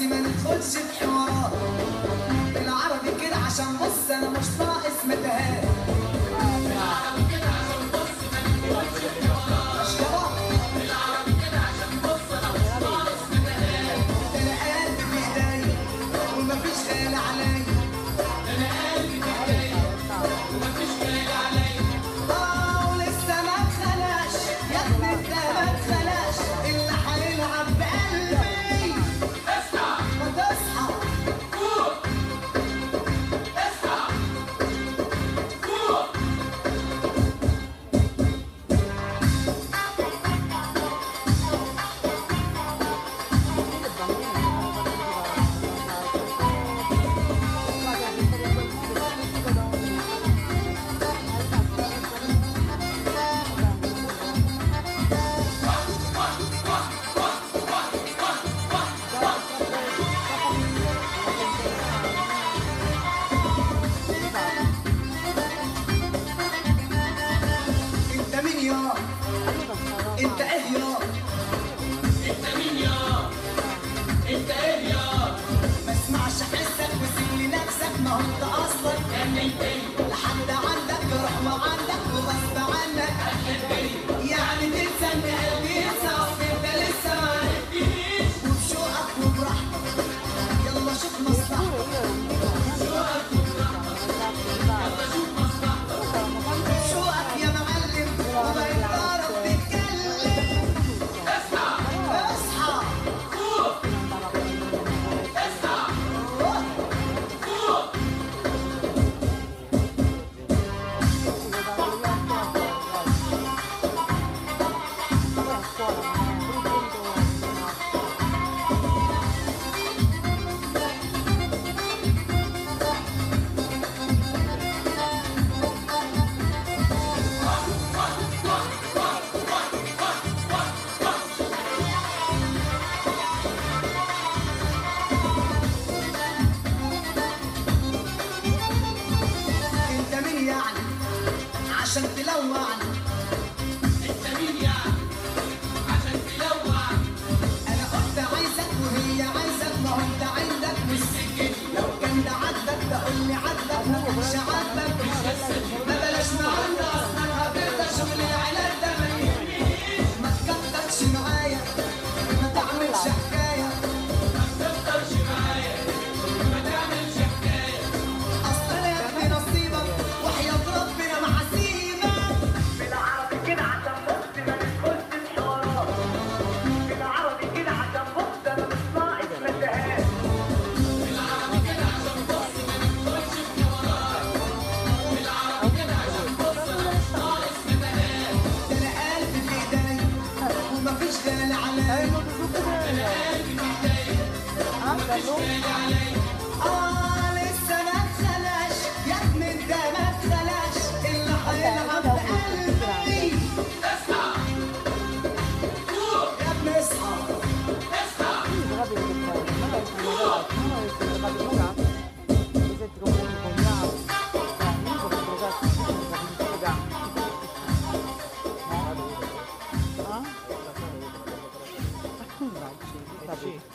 بس ما ندخلش في حوارات بالعربي كده عشان بص انا مش ناقص متهان مش يابا ده انا قلبي في ايديا ومفيش غالي عليا اه ولسه ما اتخلاش يا ابني انت ما اتخلاش اللي هيلعب بقلبي ما تصحى انت مين يا انت ايه يا ما اسمعش حسك وسيب لنفسك ما هو انت اصلا لحد عندك روح ما عندك وغصب عنك يعني تنسى ان قلبي ينسى اصل انت لسه ما عرفتنيش وبشوقك وبراحتك يلا شوف مصلحتك بشوقك يا معلم وبقيت تعرف تتكلم اصحى اصحى انت مين يعني عشان تلوعني انا قلت عايزك وهي عايزك ما هو انت عندك مش سكتي لو كان ده عدك ده قول لي عدك ما كانش عدك ما بلاش معانا اصلا هتقدر شغل العلاج ده ما يهمنيش ما تكترش معايا ما تعملش حكايه اصل انا يا ابني نصيبك وحياة ربنا مع سيبك بالعربي كده عشان بص ما ندخلش في حوارات بالعربي كده عشان بص انا مش ناقص متاهات ده انا قلبي في ايديا ومفيش غالي عليا اه لسه ما اتخلاش يا ابني انت ما اتخلاش اللي هيلعب بقلبي يا ابني اصحى Tá bom.